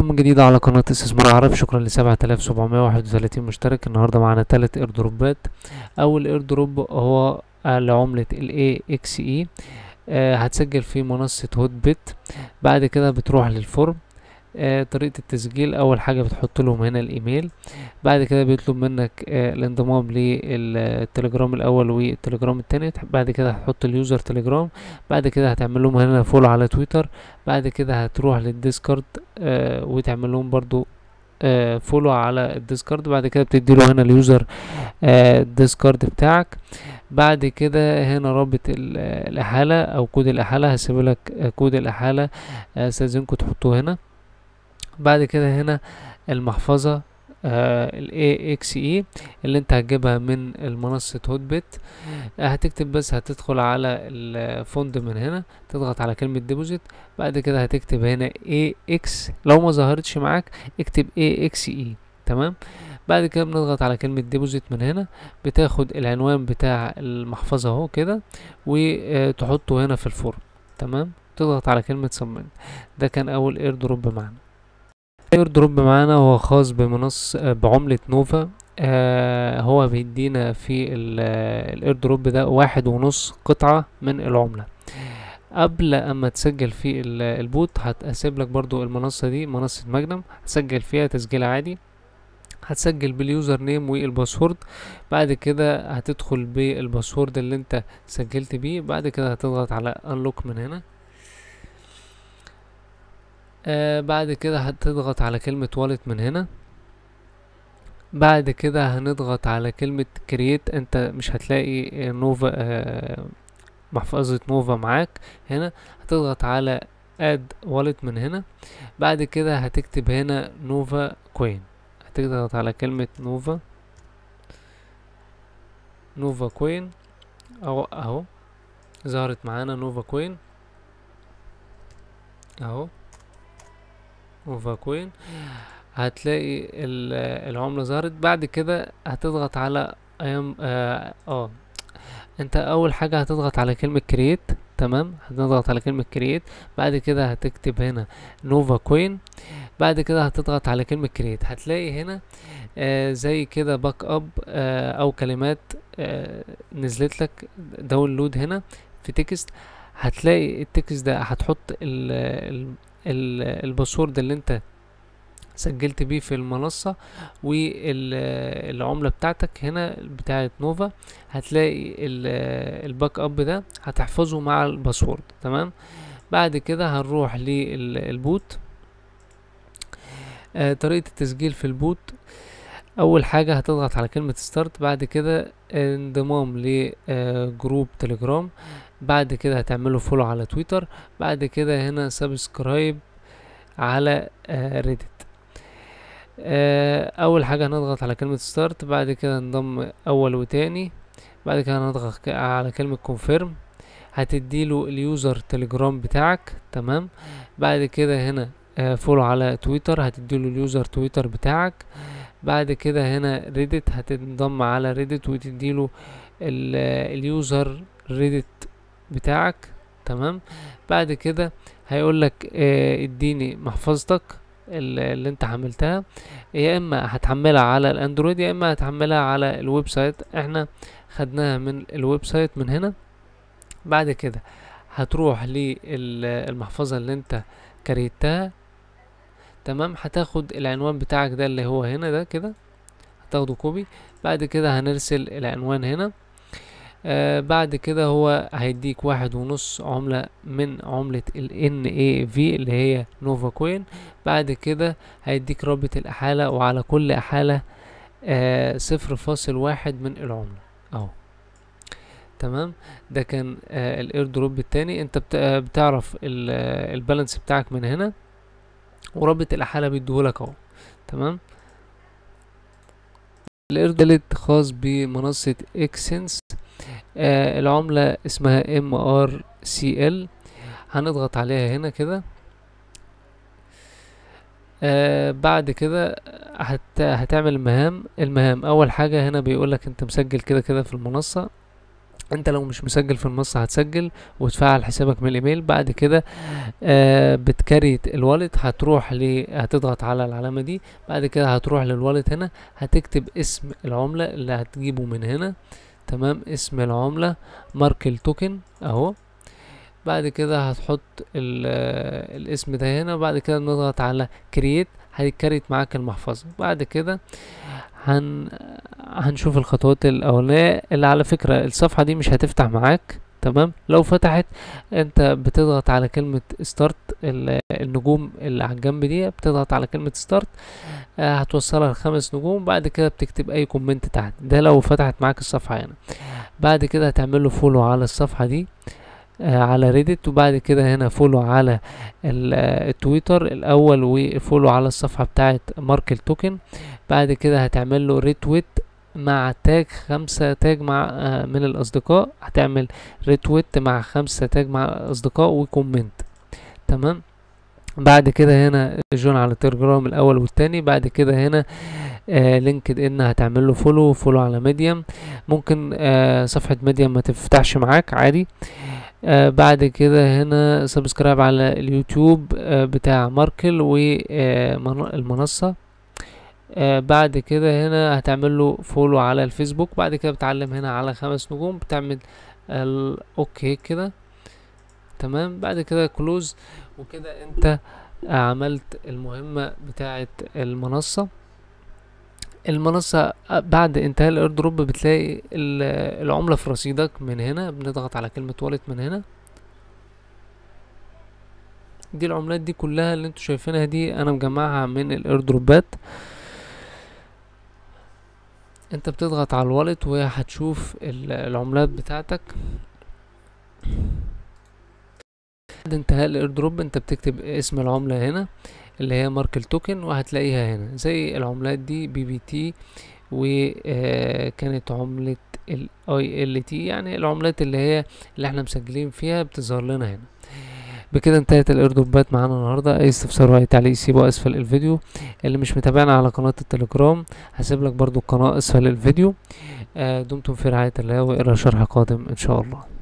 بكم من جديد على قناة استثمار عرب شكرا لسبعة آلاف سبعمية واحد وتلاتين مشترك النهاردة معانا تلات ايردروبات أول ايردروب هو لعملة ال AXE آه هتسجل في منصة هوت بيت بعد كده بتروح للفورم آه طريقة التسجيل أول حاجة بتحط لهم هنا الإيميل بعد كده بيطلب منك آه الانضمام للتليجرام الأول والتليجرام التاني بعد كده هتحط اليوزر تليجرام بعد كده هتعمل لهم هنا فولو على تويتر بعد كده هتروح للديسكورد آه وتعمل لهم برضو آه فولو على الديسكورد بعد كده بتدي له هنا اليوزر آه الديسكورد بتاعك بعد كده هنا رابط الإحالة أو كود الإحالة هسيب لك آه كود الإحالة استاذنكم تحطوه هنا بعد كده هنا المحفظة آه ال AXE اللي انت هتجيبها من المنصة هوت بيت آه هتكتب بس هتدخل على الفوند من هنا تضغط على كلمة ديبوزيت بعد كده هتكتب هنا AX لو ما ظهرتش معاك اكتب AXE تمام بعد كده بنضغط على كلمة ديبوزيت من هنا بتاخد العنوان بتاع المحفظة اهو كده وتحطه هنا في الفورم تمام تضغط على كلمة سبمنت ده كان اول اير دروب معانا اير دروب معانا هو خاص بمنص بعملة نوفا آه هو بيدينا في الاير دروب ده واحد ونص قطعة من العملة قبل اما تسجل في البوت هتسيب لك برضو المنصة دي منصة ماجنم هتسجل فيها تسجيل عادي هتسجل باليوزر نيم والباسورد بعد كده هتدخل بالباسورد اللي انت سجلت بيه بعد كده هتضغط على انلوك من هنا آه بعد كده هتضغط على كلمة والت من هنا بعد كده هنضغط على كلمة كرييت انت مش هتلاقي نوفا آه محفظة نوفا معاك هنا هتضغط على اد والت من هنا بعد كده هتكتب هنا نوفا كوين هتضغط على كلمة نوفا نوفا كوين اهو اهو ظهرت معانا نوفا كوين اهو نوفا كوين هتلاقي العملة ظهرت بعد كده هتضغط على ايام اه, آه. انت اول حاجة هتضغط على كلمة كرييت تمام هتضغط على كلمة كرييت بعد كده هتكتب هنا نوفا كوين بعد كده هتضغط على كلمة كرييت هتلاقي هنا آه زي كده باك اب آه او كلمات آه نزلت لك داونلود هنا في تكست هتلاقي التكست ده هتحط ال ال ال الباسورد اللي انت سجلت بيه في المنصة والعملة بتاعتك هنا بتاعت نوفا هتلاقي الباك اب ده هتحفظه مع الباسورد تمام بعد كده هنروح للبوت آه طريقة التسجيل في البوت اول حاجة هتضغط على كلمة ستارت بعد كده انضمام لجروب تليجرام بعد كده هتعمله فولو على تويتر بعد كده هنا سبسكرايب على آه ريدت آه اول حاجة هنضغط على كلمة ستارت بعد كده نضم اول وتاني بعد كده هنضغط على كلمة كونفيرم هتديله اليوزر تليجرام بتاعك تمام بعد كده هنا آه فولو على تويتر هتديله اليوزر تويتر بتاعك بعد كده هنا ريدت هتنضم على ريدت وتديله اليوزر ريدت بتاعك تمام بعد كده هيقول لك اه اديني محفظتك اللي انت حملتها يا اما هتحملها على الاندرويد يا اما هتحملها على الويب سايت احنا خدناها من الويب سايت من هنا بعد كده هتروح للمحفظة اللي انت كريتها تمام هتاخد العنوان بتاعك ده اللي هو هنا ده كده هتاخده كوبي بعد كده هنرسل العنوان هنا آه بعد كده هو هيديك واحد ونص عملة من عملة ال NAV اللي هي نوفا كوين بعد كده هيديك رابط الإحالة وعلى كل إحالة آه صفر فاصل واحد من العملة اهو تمام ده كان آه الاير دروب التاني انت بتعرف البالانس بتاعك من هنا ورابط الإحالة بيديهولك اهو تمام الاير دلت خاص بمنصة اكسنس آه العملة اسمها ام ار سي ال هنضغط عليها هنا كده آه بعد كده هت هتعمل المهام المهام اول حاجة هنا بيقولك انت مسجل كده كده في المنصة انت لو مش مسجل في المنصة هتسجل وتفعل حسابك من الايميل بعد كده آه بتكريت الوالت هتروح ل هتضغط على العلامة دي بعد كده هتروح للوالت هنا هتكتب اسم العملة اللي هتجيبه من هنا تمام اسم العملة ماركل توكن اهو بعد كده هتحط الاسم ده هنا بعد كده نضغط على كرييت هيكريت معاك المحفظة بعد كده هن هنشوف الخطوات الاولانيه اللي على فكره الصفحه دي مش هتفتح معاك تمام لو فتحت انت بتضغط على كلمه ستارت النجوم اللي على الجنب دي بتضغط على كلمه ستارت آه هتوصلها لخمس نجوم بعد كده بتكتب اي كومنت تحت ده لو فتحت معاك الصفحه هنا بعد كده هتعمل له فولو على الصفحه دي آه على ريدت وبعد كده هنا فولو على التويتر الاول وفولو على الصفحه بتاعه ماركل توكن بعد كده هتعمل له ريتويت مع تاج خمسة تاج مع آه من الأصدقاء هتعمل ريتويت مع خمسة تاج مع الأصدقاء وكومنت تمام بعد كده هنا جون على التليجرام الأول والتاني بعد كده هنا آه لينكد ان هتعمل له فولو فولو على ميديم ممكن آه صفحة ميديم ما تفتحش معاك عادي آه بعد كده هنا سبسكرايب على اليوتيوب آه بتاع ماركل والمنصة آه بعد كده هنا هتعمل له فولو على الفيسبوك بعد كده بتعلم هنا على خمس نجوم بتعمل اوكي كده تمام بعد كده كلوز وكده انت عملت المهمة بتاعة المنصة المنصة بعد انتهاء الايردروب بتلاقي العملة في رصيدك من هنا بنضغط على كلمة والت من هنا دي العملات دي كلها اللي انتوا شايفينها دي انا مجمعها من الايردروبات انت بتضغط على الوالت وهتشوف العملات بتاعتك بعد انتهاء الايردروب انت بتكتب اسم العملة هنا اللي هي ماركل توكن وهتلاقيها هنا زي العملات دي بي بي تي وكانت عملة الاي ال تي يعني العملات اللي هي اللي احنا مسجلين فيها بتظهر لنا هنا بكده انتهت الايردروبات معانا النهارده اي استفسار واي تعليق سيبه اسفل الفيديو اللي مش متابعنا على قناه التليجرام هسيب لك برضو القناه اسفل الفيديو آه دمتم في رعايه الله والى شرح قادم ان شاء الله